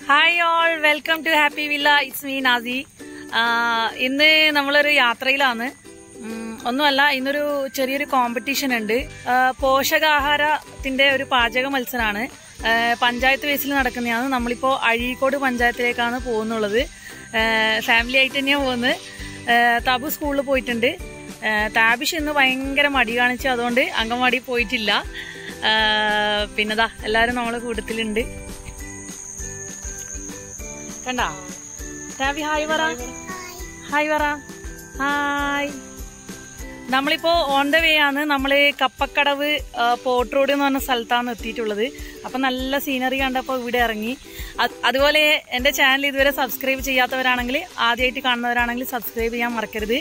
Hi all welcome to Happy Villa it's me Nasi ഇന്ന് നമ്മളൊരു യാത്രയിലാണ് ഉം, ഒന്നുമല്ല ഇന്നൊരു ചെറിയൊരു കോമ്പറ്റീഷൻ ഉണ്ട് ആ, പോഷകാഹാരത്തിന്റെ ഒരു പാചക മത്സരമാണ് ആ, പഞ്ചായത്ത് ബേസിൽ നടക്കുന്നതാണ് നമ്മളിപ്പോ അഴീക്കോട് പഞ്ചായത്തിലേക്കാണ് പോകുന്നുള്ളത് ഫാമിലി ആയിട്ട് തന്നെയാണ് പോകുന്നത് ആ, തബു സ്കൂളിൽ പോയിട്ടുണ്ട് ആ, താബിഷ് ഇന്ന് ഭയങ്കര മടി കാണിച്ചു അതുകൊണ്ട് അംഗൻവാടി പോയിട്ടില്ല ആ, പിന്നെതാ എല്ലാവരും നമ്മളെ കൂട്ടത്തിലുണ്ട് കണ്ടാ ടാബി ഹായ് പറ ഹായ് പറ ഹായ് നമ്മളിപ്പോ ഓൺ ദ വേ ആണ് നമ്മള് കപ്പക്കടവ് ആ, പോർട്ട് റോഡ് എന്ന് പറഞ്ഞ സ്ഥലത്താണ് എത്തിയിട്ടുള്ളത് അപ്പൊ നല്ല സീനറി കണ്ടപ്പോ ഇവിടെ ഇറങ്ങി അത്- അതുപോലെ എന്റെ ചാനൽ ഇതുവരെ സബ്സ്ക്രൈബ് ചെയ്യാത്തവരാണെങ്കിൽ ആദ്യമായിട്ട് കാണുന്നവരാണെങ്കിൽ സബ്സ്ക്രൈബ് ചെയ്യാൻ മറക്കരുത്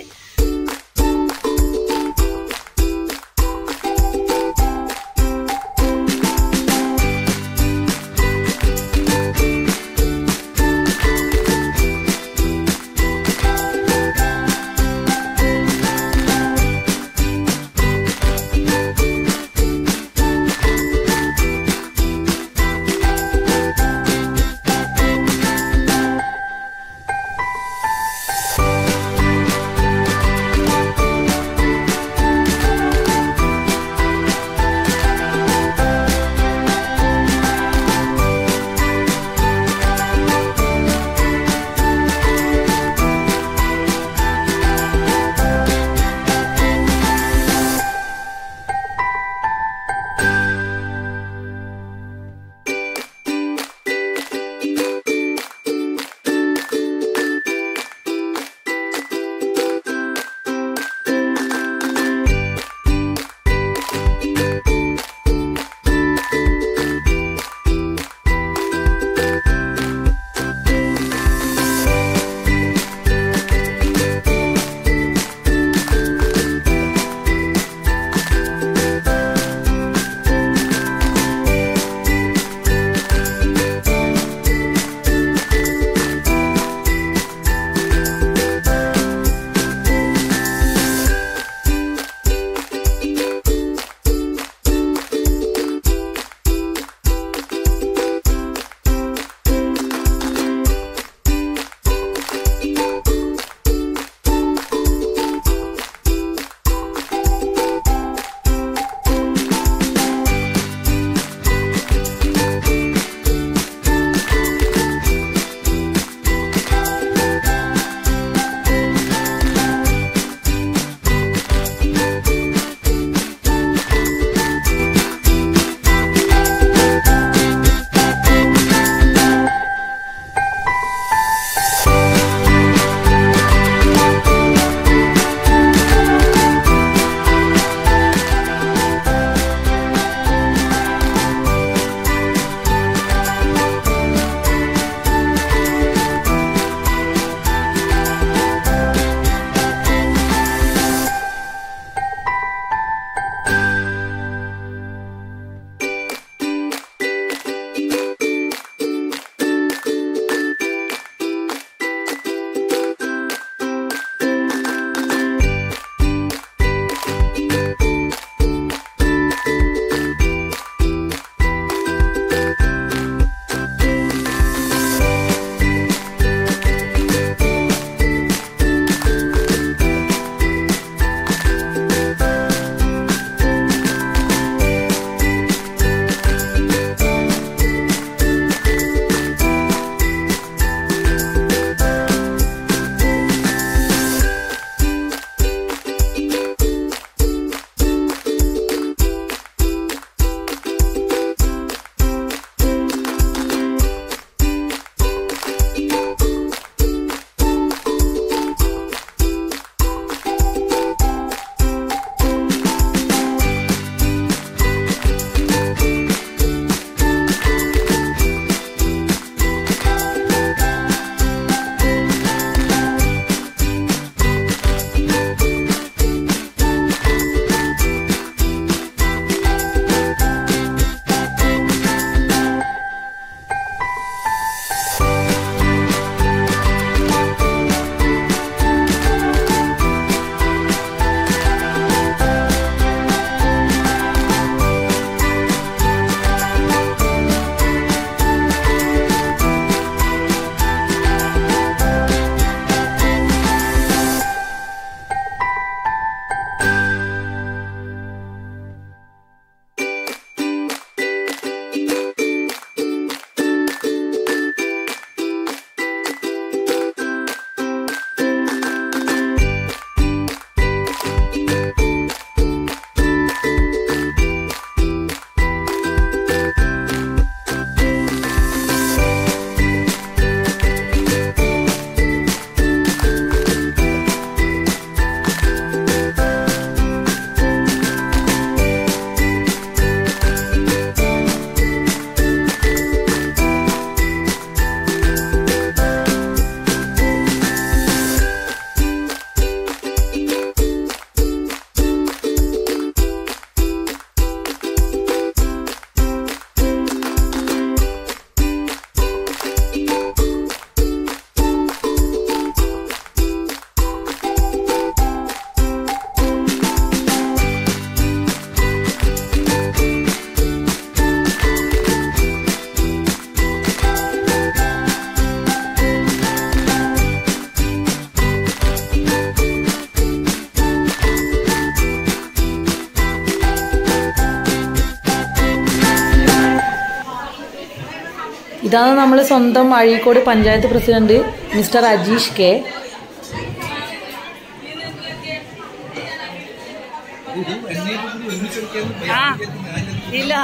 ഇതാണ് നമ്മൾ സ്വന്തം Azhikode panchayat president mister Ajeesh K ഇല്ല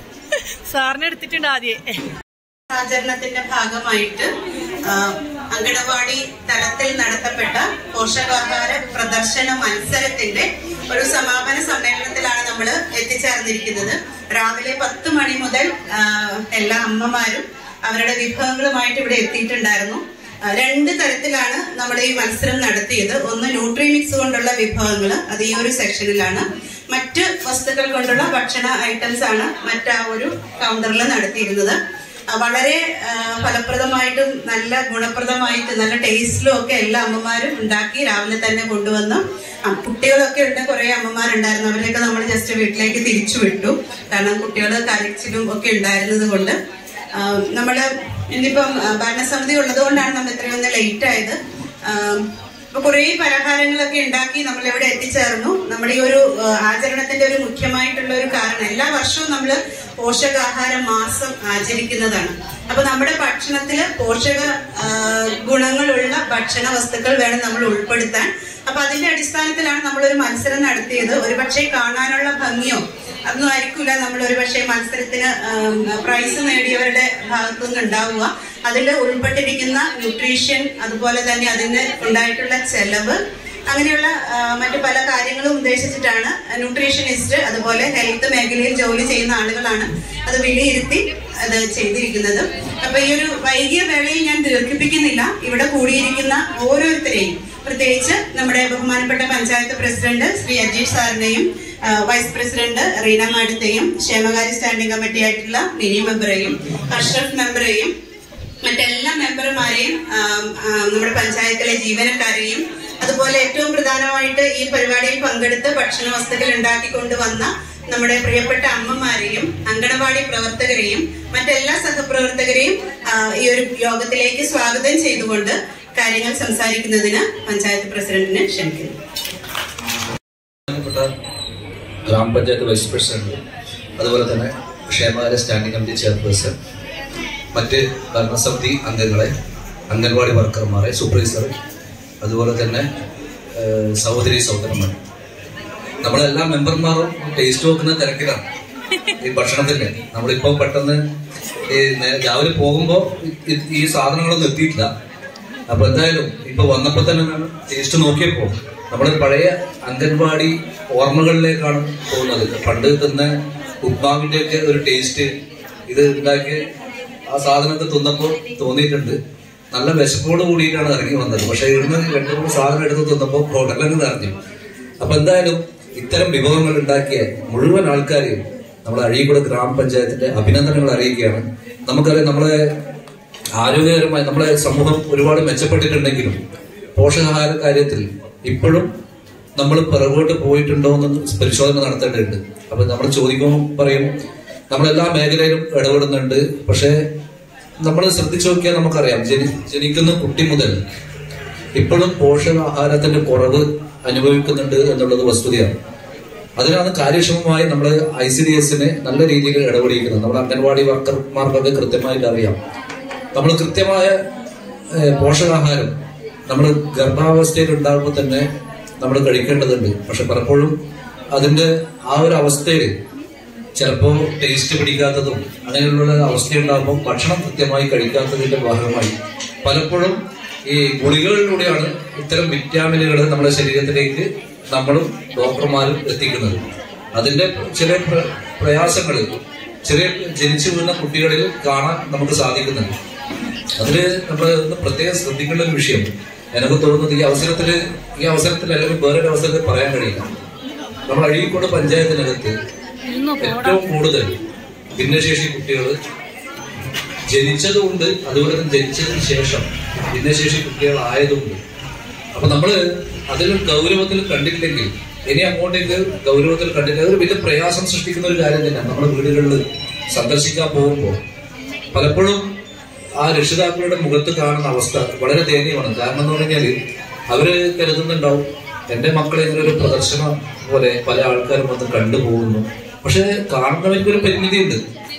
സാറിന് എടുത്തിട്ടുണ്ട് ആദ്യം ആചരണത്തിന്റെ ഭാഗമായിട്ട് ആ, അങ്കണവാടി തലത്തിൽ നടത്തപ്പെട്ട പോഷകാഹാര പ്രദർശന മത്സരത്തിന്റെ ഒരു സമാപന സമ്മേളനത്തിലാണ് നമ്മൾ എത്തിച്ചേർന്നിരിക്കുന്നത് രാവിലെ പത്ത് മണി മുതൽ ആ, എല്ലാ അമ്മമാരും അവരുടെ വിഭവങ്ങളുമായിട്ട് ഇവിടെ എത്തിയിട്ടുണ്ടായിരുന്നു ആ, രണ്ട് തരത്തിലാണ് നമ്മൾ ഈ മത്സരം നടത്തിയത് ഒന്ന് ന്യൂട്രി മിക്സ് കൊണ്ടുള്ള വിഭവങ്ങൾ അത് ഈ ഒരു സെക്ഷനിലാണ് മറ്റ് വസ്തുക്കൾ കൊണ്ടുള്ള ഭക്ഷണ ഐറ്റംസ് ആണ് മറ്റാ ഒരു കൗണ്ടറിൽ നടത്തിയിരുന്നത് ആ, വളരെ ആ, ഫലപ്രദമായിട്ടും നല്ല ഗുണപ്രദമായിട്ട് നല്ല ടേസ്റ്റിലും ഒക്കെ എല്ലാ അമ്മമാരും ഉണ്ടാക്കി രാവിലെ തന്നെ കൊണ്ടുവന്നു ആ, കുട്ടികളൊക്കെ ഉണ്ട് കുറെ അമ്മമാരുണ്ടായിരുന്നു അവരെയൊക്കെ നമ്മൾ ജസ്റ്റ് വീട്ടിലേക്ക് തിരിച്ചു വിട്ടു കാരണം കുട്ടികൾ കരച്ചിലും ഒക്കെ ഉണ്ടായിരുന്നത് കൊണ്ട് ആ, നമ്മള് ഇന്നിപ്പം ആ, ഭരണസമിതി ഉള്ളത് കൊണ്ടാണ് നമ്മൾ ഇത്രയൊന്ന് ലേറ്റ് ആയത് ആ, അപ്പൊ കുറേ പലഹാരങ്ങളൊക്കെ ഉണ്ടാക്കി നമ്മൾ ഇവിടെ എത്തിച്ചേർന്നു നമ്മുടെ ഈ ഒരു ആ, ആചരണത്തിന്റെ ഒരു മുഖ്യമായിട്ടുള്ള ഒരു കാരണം എല്ലാ വർഷവും നമ്മൾ പോഷകാഹാര മാസം ആചരിക്കുന്നതാണ് അപ്പൊ നമ്മുടെ ഭക്ഷണത്തില് പോഷക ആ, ഗുണങ്ങളുള്ള ഭക്ഷണ വസ്തുക്കൾ വേണം നമ്മൾ ഉൾപ്പെടുത്താൻ അപ്പൊ അതിന്റെ അടിസ്ഥാനത്തിലാണ് നമ്മളൊരു മത്സരം നടത്തിയത് ഒരുപക്ഷെ കാണാനുള്ള ഭംഗിയോ അതൊന്നും ആയിരിക്കില്ല നമ്മൾ ഒരു പക്ഷേ മത്സരത്തിന് ആം, പ്രൈസ് നേടിയവരുടെ ഭാഗത്തുനിന്ന് ഉണ്ടാവുക അതിൽ ഉൾപ്പെട്ടിരിക്കുന്ന ന്യൂട്രീഷൻ അതുപോലെ തന്നെ അതിന് ഉണ്ടായിട്ടുള്ള ചെലവ് അങ്ങനെയുള്ള ആ, മറ്റു പല കാര്യങ്ങളും ഉദ്ദേശിച്ചിട്ടാണ് ന്യൂട്രീഷനിസ്റ്റ് അതുപോലെ ഹെൽത്ത് മേഖലയിൽ ജോലി ചെയ്യുന്ന ആളുകളാണ് അത് വിലയിരുത്തി അത് ചെയ്തിരിക്കുന്നത് അപ്പൊ ഈ ഒരു വൈകിയ വേളയിൽ ഞാൻ ദീർഘിപ്പിക്കുന്നില്ല ഇവിടെ കൂടിയിരിക്കുന്ന ഓരോരുത്തരെയും പ്രത്യേകിച്ച് നമ്മുടെ ബഹുമാനപ്പെട്ട പഞ്ചായത്ത് പ്രസിഡന്റ് ശ്രീ അജീഷ് സാറിനെയും ആ, വൈസ് പ്രസിഡന്റ് റീന മാഡത്തെയും ക്ഷേമകാര്യ സ്റ്റാൻഡിംഗ് കമ്മിറ്റി ആയിട്ടുള്ള മിനി മെമ്പറെയും അഷ്റഫ് മെമ്പറെയും മറ്റെല്ലാ മെമ്പർമാരെയും ആം, ആം, നമ്മുടെ പഞ്ചായത്തിലെ ജീവനക്കാരെയും അതുപോലെ ഏറ്റവും പ്രധാനമായിട്ട് ഈ പരിപാടിയിൽ പങ്കെടുത്ത് ഭക്ഷണ വസ്തുക്കൾ ഉണ്ടാക്കിക്കൊണ്ടുവന്ന നമ്മുടെ പ്രിയപ്പെട്ട അമ്മമാരെയും അങ്കണവാടി പ്രവർത്തകരെയും മറ്റെല്ലാ സഹപ്രവർത്തകരെയും ആ, ഈ ഒരു യോഗത്തിലേക്ക് സ്വാഗതം ചെയ്തുകൊണ്ട് കാര്യങ്ങൾ സംസാരിക്കുന്നതിന് പഞ്ചായത്ത് പ്രസിഡന്റിനെ ക്ഷണിക്കുന്നു ബഹുമാനപ്പെട്ട ഗ്രാമപഞ്ചായത്ത് വൈസ് പ്രസിഡന്റ് അതുപോലെ തന്നെ ക്ഷേമകാര്യ സ്റ്റാൻഡിംഗ് കമ്മിറ്റി ചെയർപേഴ്സൺ മറ്റ് ഭരണസമിതി അംഗങ്ങളെ അംഗൻവാടി വർക്കർമാരെ സൂപ്പർവൈസർ അതുപോലെ തന്നെ ഏഹ്, സഹോദരി സഹോദരന്മാർ നമ്മളെല്ലാ മെമ്പർമാരും ടേസ്റ്റ് നോക്കുന്ന തിരക്കിലാണ് ഈ ഭക്ഷണത്തിന്റെ നമ്മളിപ്പോ പെട്ടെന്ന് ഈ നേ- രാവിലെ പോകുമ്പോ ഈ- ഈ സാധനങ്ങളൊന്നും എത്തിയിട്ടില്ല അപ്പൊ എന്തായാലും ഇപ്പൊ വന്നപ്പോ തന്നെ ടേസ്റ്റ് നോക്കിയപ്പോ നമ്മുടെ പഴയ അംഗൻവാടി ഓർമ്മകളിലേക്കാണ് പോകുന്നത് പണ്ട് തിന്ന ഉപ്മാവിന്റെ ഒക്കെ ഒരു ടേസ്റ്റ് ഇത് ഉണ്ടാക്കി ആ സാധനത്തെ തിന്നപ്പോ തോന്നിയിട്ടുണ്ട് നല്ല വിശപ്പോട് കൂടിയിട്ടാണ് ഇറങ്ങി വന്നത് പക്ഷെ ഇവിടുന്ന് രണ്ടു മൂന്ന് സാധനം എടുത്ത് തിന്നപ്പോ കൊടലങ്ങ് നിറഞ്ഞു അപ്പൊ എന്തായാലും ഇത്തരം വിഭവങ്ങൾ ഉണ്ടാക്കിയ മുഴുവൻ ആൾക്കാരെയും നമ്മുടെ അഴീക്കോട് ഗ്രാമപഞ്ചായത്തിന്റെ അഭിനന്ദനങ്ങൾ അറിയിക്കുകയാണ് നമുക്കറിയാം നമ്മളെ ആരോഗ്യകരമായി നമ്മളെ സമൂഹം ഒരുപാട് മെച്ചപ്പെട്ടിട്ടുണ്ടെങ്കിലും പോഷകാഹാര കാര്യത്തിൽ ഇപ്പോഴും നമ്മൾ പിറകോട്ട് പോയിട്ടുണ്ടോ എന്ന് പരിശോധന നടത്തേണ്ടതുണ്ട് അപ്പൊ നമ്മൾ ചോദിക്കുമ്പോൾ പറയും നമ്മളെല്ലാ മേഖലയിലും ഇടപെടുന്നുണ്ട് പക്ഷേ നമ്മൾ ശ്രദ്ധിച്ചു നോക്കിയാൽ നമുക്കറിയാം ജനി ജനിക്കുന്ന കുട്ടി മുതൽ ഇപ്പോഴും പോഷകാഹാരത്തിന്റെ കുറവ് അനുഭവിക്കുന്നുണ്ട് എന്നുള്ളത് വസ്തുതയാണ് അതിനാണ് കാര്യക്ഷമമായി നമ്മൾ ഐ സി ഡി എസിനെ നല്ല രീതിയിൽ ഇടപെടിക്കുന്നത് നമ്മുടെ അംഗൻവാടി വർക്കർമാർക്കൊക്കെ കൃത്യമായിട്ട് അറിയാം നമ്മൾ കൃത്യമായ ഏഹ്, പോഷകാഹാരം നമ്മൾ ഗർഭാവസ്ഥയിൽ ഉണ്ടാകുമ്പോൾ തന്നെ നമ്മൾ കഴിക്കേണ്ടതുണ്ട് പക്ഷെ പലപ്പോഴും അതിന്റെ ആ ഒരു അവസ്ഥയിൽ ചിലപ്പോൾ ടേസ്റ്റ് പിടിക്കാത്തതും അങ്ങനെയുള്ള അവസ്ഥയുണ്ടാകുമ്പോൾ ഭക്ഷണം കൃത്യമായി കഴിക്കാത്തതിന്റെ ഭാഗമായി പലപ്പോഴും ഈ ഗുളികകളിലൂടെയാണ് ഇത്തരം വിറ്റാമിനുകൾ നമ്മുടെ ശരീരത്തിലേക്ക് നമ്മളും ഡോക്ടർമാരും എത്തിക്കുന്നത് അതിന്റെ ചില പ്ര- പ്രയാസങ്ങൾ ചെറിയ ജനിച്ചു വീണ കുട്ടികളിൽ കാണാൻ നമുക്ക് സാധിക്കുന്നുണ്ട് അതില് നമ്മൾ ഒന്ന് പ്രത്യേകം ശ്രദ്ധിക്കേണ്ട ഒരു വിഷയം എനിക്ക് തോന്നുന്നത് ഈ അവസരത്തിൽ ഈ അവസരത്തിൽ അല്ലെങ്കിൽ വേറൊരു അവസരത്തിൽ പറയാൻ കഴിയില്ല നമ്മൾ അഴീക്കോട് പഞ്ചായത്തിനകത്ത് ഏറ്റവും കൂടുതൽ ഭിന്നശേഷി കുട്ടികൾ ജനിച്ചതുകൊണ്ട് അതുപോലെ തന്നെ ജനിച്ചതിന് ശേഷം ഭിന്നശേഷി കുട്ടികളായതുകൊണ്ട് അപ്പൊ നമ്മള് അതിൽ ഗൗരവത്തിൽ കണ്ടില്ലെങ്കിൽ ഇനി അങ്ങോട്ടേക്ക് ഗൗരവത്തിൽ കണ്ടില്ല അതൊരു വലിയ പ്രയാസം സൃഷ്ടിക്കുന്ന ഒരു കാര്യം തന്നെയാണ് നമ്മുടെ വീടുകളിൽ സന്ദർശിക്കാൻ പോകുമ്പോൾ പലപ്പോഴും ആ രക്ഷിതാക്കളുടെ മുഖത്ത് കാണുന്ന അവസ്ഥ വളരെ ദയനീയമാണ് കാരണം എന്ന് പറഞ്ഞാല് അവര് കരുതുന്നുണ്ടാവും എന്റെ മക്കളെ ഇങ്ങനെ ഒരു പ്രദർശനം പോലെ പല ആൾക്കാരും വന്ന് കണ്ടുപോകുന്നു പക്ഷെ കാണുന്നവർക്ക് ഒരു പരിമിതിയുണ്ട്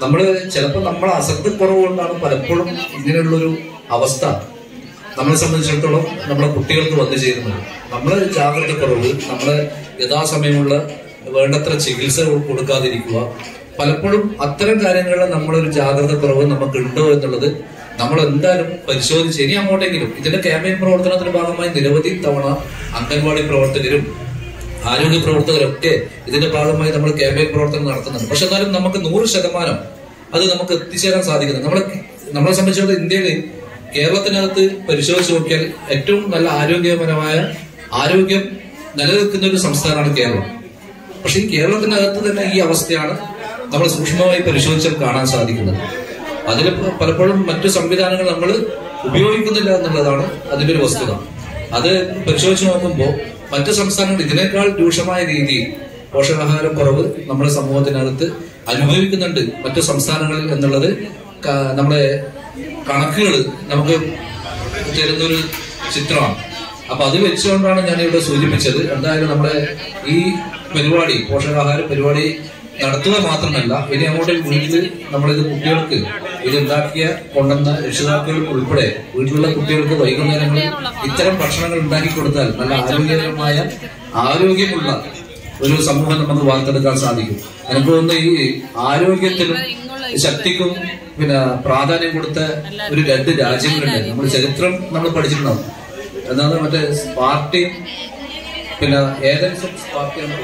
നമ്മൾ ചിലപ്പോൾ നമ്മളെ അശ്രദ്ധക്കുറവ് കൊണ്ടാണ് പലപ്പോഴും ഇങ്ങനെയുള്ളൊരു അവസ്ഥ നമ്മളെ സംബന്ധിച്ചിടത്തോളം നമ്മുടെ കുട്ടികൾക്ക് വന്നു ചേരുന്നത് നമ്മളെ ജാഗ്രതക്കുറവ് നമ്മളെ യഥാസമയമുള്ള വേണ്ടത്ര ചികിത്സ കൊടുക്കാതിരിക്കുക പലപ്പോഴും അത്തരം കാര്യങ്ങളിൽ നമ്മളൊരു ജാഗ്രത കുറവ് നമുക്ക് ഉണ്ടോ എന്നുള്ളത് നമ്മൾ എന്തായാലും പരിശോധിച്ച് ഇനി അങ്ങോട്ടെങ്കിലും ഇതിന്റെ ക്യാമ്പയിൻ പ്രവർത്തനത്തിന്റെ ഭാഗമായി നിരവധി തവണ അംഗൻവാടി പ്രവർത്തകരും ആരോഗ്യ പ്രവർത്തകരൊക്കെ ഇതിന്റെ ഭാഗമായി നമ്മൾ ക്യാമ്പയിൻ പ്രവർത്തനം നടത്തുന്നുണ്ട് പക്ഷെ എന്നാലും നമുക്ക് നൂറ് ശതമാനം അത് നമുക്ക് എത്തിച്ചേരാൻ സാധിക്കുന്നത് നമ്മളെ നമ്മളെ സംബന്ധിച്ചിടത്തോളം ഇന്ത്യയിൽ കേരളത്തിനകത്ത് പരിശോധിച്ച് നോക്കിയാൽ ഏറ്റവും നല്ല ആരോഗ്യപരമായ ആരോഗ്യം നിലനിൽക്കുന്ന ഒരു സംസ്ഥാനമാണ് കേരളം പക്ഷെ ഈ കേരളത്തിനകത്ത് തന്നെ ഈ അവസ്ഥയാണ് നമ്മൾ സൂക്ഷ്മമായി പരിശോധിച്ചാൽ കാണാൻ സാധിക്കുന്നത് അതിൽ പലപ്പോഴും മറ്റു സംവിധാനങ്ങൾ നമ്മൾ ഉപയോഗിക്കുന്നില്ല എന്നുള്ളതാണ് അതിന്റെ ഒരു വസ്തുത അത് പരിശോധിച്ച് നോക്കുമ്പോൾ മറ്റു സംസ്ഥാനങ്ങൾ ഇതിനേക്കാൾ രൂക്ഷമായ രീതിയിൽ പോഷകാഹാരം കുറവ് നമ്മുടെ സമൂഹത്തിനകത്ത് അനുഭവിക്കുന്നുണ്ട് മറ്റു സംസ്ഥാനങ്ങളിൽ എന്നുള്ളത് ക- നമ്മുടെ കണക്കുകൾ നമുക്ക് തരുന്നൊരു ചിത്രമാണ് അപ്പൊ അത് വെച്ചുകൊണ്ടാണ് ഞാൻ ഇവിടെ സൂചിപ്പിച്ചത് എന്തായാലും നമ്മുടെ ഈ പരിപാടി പോഷകാഹാര പരിപാടി നടത്തുക മാത്രമല്ല ഇനി അങ്ങോട്ട് വീട്ടിൽ നമ്മളിത് കുട്ടികൾക്ക് ഇത് ഉണ്ടാക്കിയ കൊണ്ടുവന്ന രക്ഷിതാക്കൾ ഉൾപ്പെടെ വീട്ടിലുള്ള കുട്ടികൾക്ക് വൈകുന്നേരങ്ങളിൽ ഇത്തരം ഭക്ഷണങ്ങൾ ഉണ്ടാക്കി കൊടുത്താൽ നല്ല ആരോഗ്യകരമായ ആരോഗ്യമുള്ള ഒരു സമൂഹം നമുക്ക് വാർത്തെടുക്കാൻ സാധിക്കും എനിക്ക് തോന്നുന്നു ഈ ആരോഗ്യത്തിനും ശക്തിക്കും പിന്നെ പ്രാധാന്യം കൊടുത്ത ഒരു രണ്ട് രാജ്യങ്ങളുണ്ട് നമ്മൾ ചരിത്രം നമ്മൾ പഠിച്ചിട്ടുണ്ടാവും എന്താണ് മറ്റേ സ്പാർട്ടിയും പിന്നെ ഏതൻസും സ്പാർട്ടിയാണ്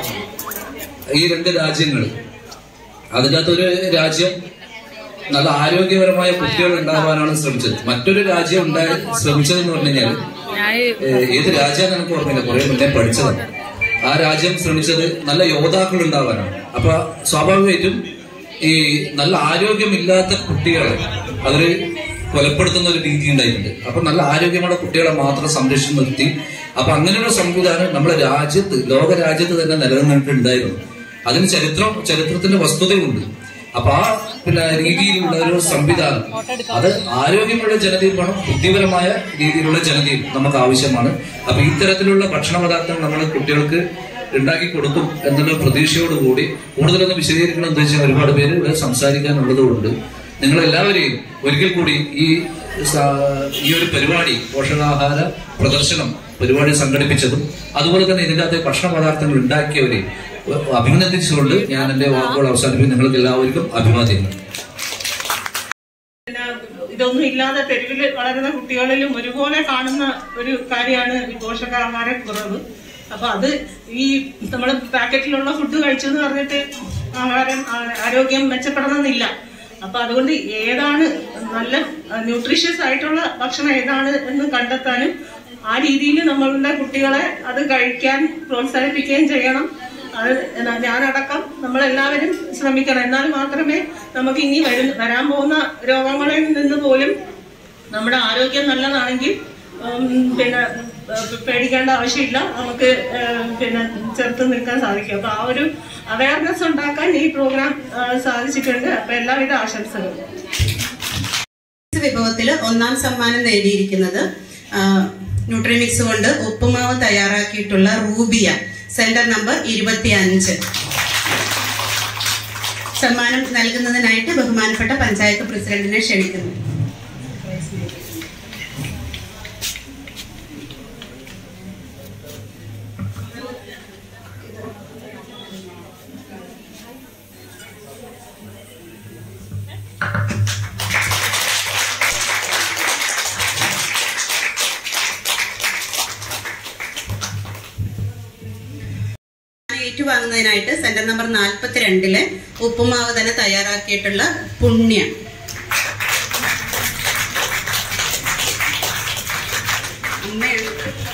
ഈ രണ്ട് രാജ്യങ്ങൾ അതിൻ്റെ അകത്തൊരു രാജ്യം നല്ല ആരോഗ്യപരമായ കുട്ടികൾ ഉണ്ടാവാനാണ് ശ്രമിച്ചത് മറ്റൊരു രാജ്യം ഉണ്ടായി ശ്രമിച്ചതെന്ന് പറഞ്ഞു കഴിഞ്ഞാൽ ഞാൻ ഏഹ് ഏത് രാജ്യം എനിക്ക് ഓർമ്മയില്ല കുറെ മുന്നേ പഠിച്ചതാണ് ആ രാജ്യം ശ്രമിച്ചത് നല്ല യോദ്ധാക്കൾ ഉണ്ടാവാനാണ് അപ്പൊ സ്വാഭാവികമായിട്ടും ഈ നല്ല ആരോഗ്യമില്ലാത്ത കുട്ടികളെ അവര് കൊലപ്പെടുത്തുന്ന ഒരു രീതി ഉണ്ടായിട്ടുണ്ട് അപ്പൊ നല്ല ആരോഗ്യമുള്ള കുട്ടികളെ മാത്രം സംരക്ഷിച്ച് നിർത്തി അപ്പൊ അങ്ങനെയുള്ള സംവിധാനം നമ്മുടെ രാജ്യത്ത് ലോക രാജ്യത്ത് തന്നെ നിലനിന്നിട്ടുണ്ടായിരുന്നു അതിന് ചരിത്രം ചരിത്രത്തിന്റെ വസ്തുതയുണ്ട് അപ്പൊ ആ പിന്നെ രീതിയിലുള്ള ഒരു സംവിധാനം അത് ആരോഗ്യമുള്ള ജനതയും വേണം ബുദ്ധിപരമായ രീതിയിലുള്ള ജനതയും നമുക്ക് ആവശ്യമാണ് അപ്പൊ ഇത്തരത്തിലുള്ള ഭക്ഷണ പദാർത്ഥങ്ങൾ നമ്മൾ കുട്ടികൾക്ക് ഉണ്ടാക്കി കൊടുക്കും എന്നുള്ള പ്രതീക്ഷയോടുകൂടി കൂടുതലൊന്ന് വിശദീകരിക്കണം എന്ന് വെച്ചാൽ ഒരുപാട് പേര് ഇവിടെ സംസാരിക്കാനുള്ളത് കൊണ്ട് നിങ്ങൾ എല്ലാവരെയും ഒരിക്കൽ കൂടി ഈ സ- ഈ ഒരു പരിപാടി പോഷകാഹാര പ്രദർശനം പരിപാടി സംഘടിപ്പിച്ചതും അതുപോലെ തന്നെ ഇതിന്റെ അകത്തെ ഭക്ഷണ പദാർത്ഥങ്ങൾ ഉണ്ടാക്കിയവരെയും അഭിനന്ദിച്ചുകൊണ്ട് ഞാൻ എന്റെ വാക്കുകൾ അവസാനിപ്പിക്കും നിങ്ങൾക്ക് എല്ലാവർക്കും അഭിവാദ്യങ്ങൾ പിന്നെ ഇതൊന്നും ഇല്ലാതെ തെരുവിൽ വളരുന്ന കുട്ടികളിലും ഒരുപോലെ കാണുന്ന ഒരു കാര്യമാണ് ഈ പോഷകാഹാരക്കുറവ് അപ്പൊ അത് ഈ നമ്മൾ പാക്കറ്റിലുള്ള ഫുഡ് കഴിച്ചു എന്ന് പറഞ്ഞിട്ട് ആഹാരം ആ- ആരോഗ്യം മെച്ചപ്പെടണമെന്നില്ല അപ്പൊ അതുകൊണ്ട് ഏതാണ് നല്ല ന്യൂട്രീഷ്യസ് ആയിട്ടുള്ള ഭക്ഷണം ഏതാണ് എന്ന് കണ്ടെത്താനും ആ രീതിയിൽ നമ്മളുടെ കുട്ടികളെ അത് കഴിക്കാൻ പ്രോത്സാഹിപ്പിക്കുകയും ചെയ്യണം അത് എന്നാ ഞാനടക്കം നമ്മളെല്ലാവരും ശ്രമിക്കണം എന്നാൽ മാത്രമേ നമുക്ക് ഇനി വരും വരാൻ പോകുന്ന രോഗങ്ങളിൽ നിന്ന് പോലും നമ്മുടെ ആരോഗ്യം നല്ലതാണെങ്കിൽ ഉം, പിന്നെ ഏഹ്, പേടിക്കേണ്ട ആവശ്യമില്ല നമുക്ക് ഏഹ്, പിന്നെ ചെറുത്ത് നിൽക്കാൻ സാധിക്കും അപ്പൊ ആ ഒരു അവയർനെസ് ഉണ്ടാക്കാൻ ഈ പ്രോഗ്രാം ഏഹ്, സാധിച്ചിട്ടുണ്ട് അപ്പൊ എല്ലാവിധ ആശംസകളും വിഭവത്തിൽ ഒന്നാം സമ്മാനം നേടിയിരിക്കുന്നത് ആ, ന്യൂട്രിമിക്സ് കൊണ്ട് ഉപ്പുമാവ് തയ്യാറാക്കിയിട്ടുള്ള റൂബിയ സെന്റർ നമ്പർ ഇരുപത്തി അഞ്ച് സമ്മാനം നൽകുന്നതിനായിട്ട് ബഹുമാനപ്പെട്ട പഞ്ചായത്ത് പ്രസിഡന്റിനെ ക്ഷണിക്കുന്നു ഏറ്റുവാങ്ങുന്നതിനായിട്ട് സെന്റർ നമ്പർ നാൽപ്പത്തിരണ്ടില് ഉപ്പുമാവ് തന്നെ തയ്യാറാക്കിയിട്ടുള്ള പുണ്യ അമ്മയാണ്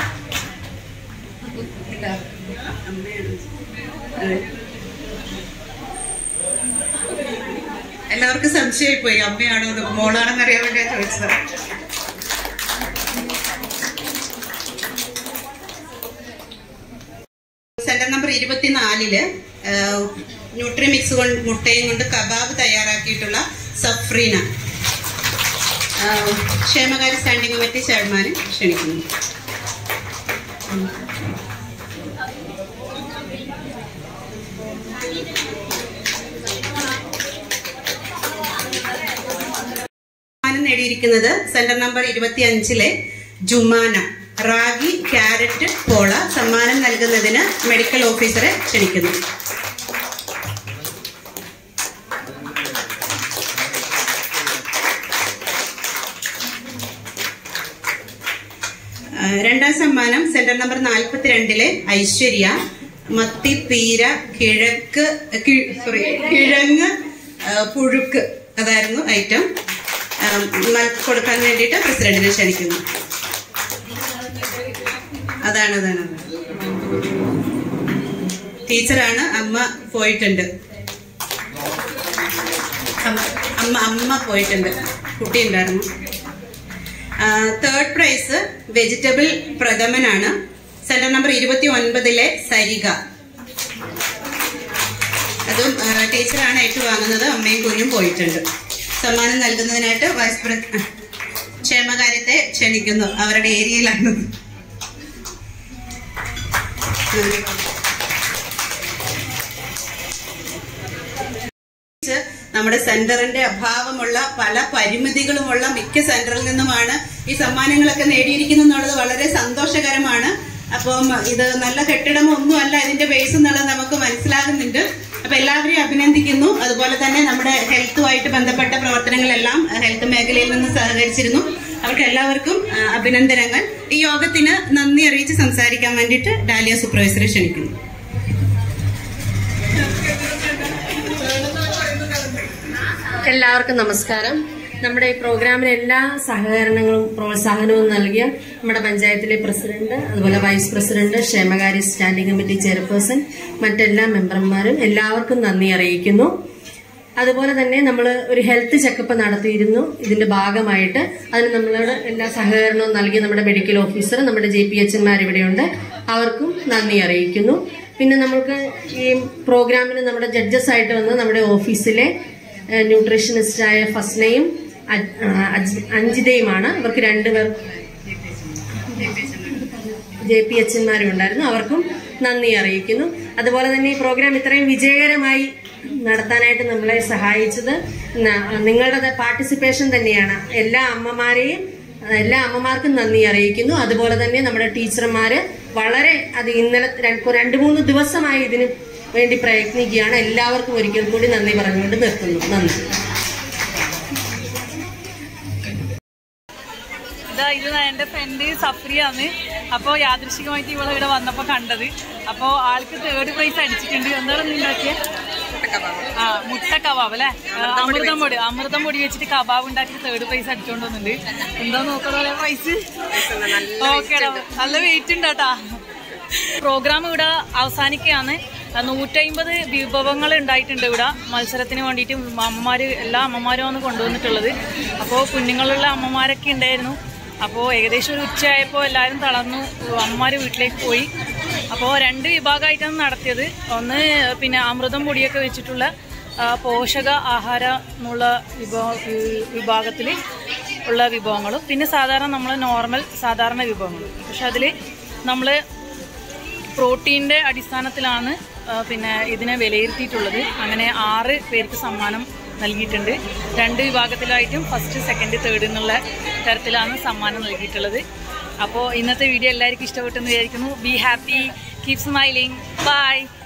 ഇല്ല, അമ്മയാണ് ഏ. എല്ലാവർക്കും സംശയമായി പോയി അമ്മയാണോ എന്ന് മോളാണെന്ന് അറിയാൻ വേണ്ടിയാ ചോദിച്ചത് സെന്റർ നമ്പർ ഇരുപത്തിനാലില് ന്യൂട്രിമിക്സ് കൊണ്ട് മുട്ടയും കൊണ്ട് കബാബ് തയ്യാറാക്കിയിട്ടുള്ള സഫ്രീന ആ, ക്ഷേമകാര്യ സ്റ്റാൻഡിംഗ് കമ്മിറ്റി ചെയർമാനെ ക്ഷണിക്കുന്നു നേടിയിരിക്കുന്നത് സെന്റർ നമ്പർ ഇരുപത്തി അഞ്ചിലെ ജുമാന റാഗി ക്യാരറ്റ് പോള സമ്മാനം നൽകുന്നതിന് മെഡിക്കൽ ഓഫീസറെ ക്ഷണിക്കുന്നു ആ, രണ്ടാം സമ്മാനം സെന്റർ നമ്പർ നാൽപ്പത്തിരണ്ടിലെ ഐശ്വര്യ മത്തി പീര കിഴക്ക് സോറി കിഴങ്ങ് ആ, പുഴുക്ക് അതായിരുന്നു ഐറ്റം ആ, നൽ- കൊടുക്കാൻ വേണ്ടിയിട്ട് പ്രസിഡന്റിനെ ക്ഷണിക്കുന്നു അതാണ് അതാണ് അതാണ്. ടീച്ചറാണ് അമ്മ പോയിട്ടുണ്ട് അമ്മ- അമ്മ അമ്മ പോയിട്ടുണ്ട് കുട്ടി ഉണ്ടായിരുന്നു തേർഡ് പ്രൈസ് വെജിറ്റബിൾ പ്രഥമനാണ് സെന്റർ നമ്പർ ഇരുപത്തി ഒൻപതിലെ സരിക അതും ആ, ടീച്ചറാണ് ഏറ്റുവാങ്ങുന്നത് അമ്മയും കുഞ്ഞും പോയിട്ടുണ്ട് സമ്മാനം നൽകുന്നതിനായിട്ട് വൈസ് പ്ര ക്ഷേമകാര്യത്തെ ക്ഷണിക്കുന്നു അവരുടെ ഏരിയയിലാണ് ച്ച് നമ്മുടെ സെന്ററിന്റെ അഭാവമുള്ള പല പരിമിതികളുമുള്ള മിക്ക സെന്ററിൽ നിന്നുമാണ് ഈ സമ്മാനങ്ങളൊക്കെ നേടിയിരിക്കുന്നത് എന്നുള്ളത് വളരെ സന്തോഷകരമാണ് അപ്പം ഇത് നല്ല കെട്ടിടമോ ഒന്നുമല്ല ഇതിന്റെ ബേസ് എന്നുള്ളത് നമുക്ക് മനസ്സിലാകുന്നുണ്ട് അപ്പൊ എല്ലാവരെയും അഭിനന്ദിക്കുന്നു അതുപോലെ തന്നെ നമ്മുടെ ഹെൽത്തുമായിട്ട് ബന്ധപ്പെട്ട പ്രവർത്തനങ്ങളെല്ലാം ഹെൽത്ത് മേഖലയിൽ നിന്ന് സഹകരിച്ചിരുന്നു അവർക്ക് എല്ലാവർക്കും ആ, അഭിനന്ദനങ്ങൾ ഈ യോഗത്തിന് നന്ദി അറിയിച്ച് സംസാരിക്കാൻ വേണ്ടിയിട്ട് ഡാലിയ സൂപ്പർവൈസറെ ക്ഷണിക്കുന്നു എല്ലാവർക്കും നമസ്കാരം നമ്മുടെ ഈ പ്രോഗ്രാമിന് എല്ലാ സഹകരണങ്ങളും പ്രോത്സാഹനവും നൽകിയ നമ്മുടെ പഞ്ചായത്തിലെ പ്രസിഡന്റ് അതുപോലെ വൈസ് പ്രസിഡന്റ് ക്ഷേമകാര്യ സ്റ്റാൻഡിംഗ് കമ്മിറ്റി ചെയർപേഴ്സൺ മറ്റെല്ലാ മെമ്പർമാരും എല്ലാവർക്കും നന്ദി അറിയിക്കുന്നു അതുപോലെ തന്നെ നമ്മൾ ഒരു ഹെൽത്ത് ചെക്കപ്പ് നടത്തിയിരുന്നു ഇതിന്റെ ഭാഗമായിട്ട് അതിന് നമ്മളോട് എല്ലാ സഹകരണവും നൽകി നമ്മുടെ മെഡിക്കൽ ഓഫീസർ നമ്മുടെ ജെ പി എച്ച്മാർ ഇവിടെയുണ്ട് അവർക്കും നന്ദി അറിയിക്കുന്നു പിന്നെ നമുക്ക് ഈ പ്രോഗ്രാമിന് നമ്മുടെ ജഡ്ജസ് ആയിട്ട് വന്ന് നമ്മുടെ ഓഫീസിലെ ഏഹ്, ന്യൂട്രീഷനിസ്റ്റായ ഫസ്നയും അജ്- ആ, അജ്- അഞ്ജിതയുമാണ് അവർക്ക് രണ്ടുപേർ ജെ പി എച്ച്മാരും ഉണ്ടായിരുന്നു അവർക്കും നന്ദി അറിയിക്കുന്നു അതുപോലെ തന്നെ ഈ പ്രോഗ്രാം ഇത്രയും വിജയകരമായി നടത്താനായിട്ട് നമ്മളെ സഹായിച്ചത് ന- നിങ്ങളുടെ പാർട്ടിസിപ്പേഷൻ തന്നെയാണ് എല്ലാ അമ്മമാരെയും എല്ലാ അമ്മമാർക്കും നന്ദി അറിയിക്കുന്നു അതുപോലെ തന്നെ നമ്മുടെ ടീച്ചർമാര് വളരെ അത് ഇന്നലെ രണ്ട് രണ്ട് മൂന്ന് ദിവസമായി ഇതിന് വേണ്ടി പ്രയത്നിക്കുകയാണ് എല്ലാവർക്കും ഒരിക്കൽ കൂടി നന്ദി പറഞ്ഞുകൊണ്ട് നിർത്തുന്നു നന്ദി ഇതാ ഇത് എന്റെ ഫ്രണ്ട് സഫ്രിയാണ് അപ്പോ യാദൃശികമായിട്ട് ഇവളെ ഇവിടെ വന്നപ്പോ കണ്ടത് അപ്പോ ആൾക്ക് തേർഡ് പ്രൈസ് അടിച്ചിട്ടുണ്ട് എന്താണ് നീ ഉണ്ടാക്കിയ ആ മുട്ട കബാബ് അല്ലെ അമൃതം പൊടി അമൃതം പൊടി വെച്ചിട്ട് കബാബ് ഉണ്ടാക്കി തേർഡ് പ്രൈസ് അടിച്ചോണ്ട് വന്നിട്ടുണ്ട് എന്താ നോക്കണോ പ്രൈസ് ഓക്കെ നല്ല വെയിറ്റ് ഉണ്ട് കേട്ടാ പ്രോഗ്രാം ഇവിടെ അവസാനിക്കുകയാണ് നൂറ്റമ്പത് വിഭവങ്ങൾ ഉണ്ടായിട്ടുണ്ട് ഇവിടെ മത്സരത്തിന് വേണ്ടിയിട്ട് അമ്മമാര് എല്ലാ അമ്മമാരും ആണ് കൊണ്ടുവന്നിട്ടുള്ളത് അപ്പോൾ കുഞ്ഞുങ്ങളുള്ള അമ്മമാരൊക്കെ ഉണ്ടായിരുന്നു അപ്പോൾ ഏകദേശം ഒരു ഉച്ചയായപ്പോൾ എല്ലാവരും തളർന്നു അമ്മമാര് വീട്ടിലേക്ക് പോയി അപ്പോൾ രണ്ട് വിഭാഗമായിട്ടാണ് നടത്തിയത് ഒന്ന് പിന്നെ അമൃതം പൊടിയൊക്കെ വെച്ചിട്ടുള്ള ആ, പോഷക ആഹാര എന്നുള്ള വിഭവ വിഭാഗത്തിൽ ഉള്ള വിഭവങ്ങളും പിന്നെ സാധാരണ നമ്മൾ നോർമൽ സാധാരണ വിഭവങ്ങളും പക്ഷെ അതിൽ നമ്മൾ പ്രോട്ടീൻ്റെ അടിസ്ഥാനത്തിലാണ് ആ, പിന്നെ ഇതിനെ വിലയിരുത്തിയിട്ടുള്ളത് അങ്ങനെ ആറ് പേർക്ക് സമ്മാനം നൽകിയിട്ടുണ്ട് രണ്ട് വിഭാഗത്തിലായിട്ടും ഫസ്റ്റ് സെക്കൻഡ് തേർഡ് എന്നുള്ള തരത്തിലാണ് സമ്മാനം നൽകിയിട്ടുള്ളത് അപ്പോൾ ഇന്നത്തെ വീഡിയോ എല്ലാവർക്കും ഇഷ്ടപ്പെട്ടെന്ന് വിചാരിക്കുന്നു be happy keep smiling by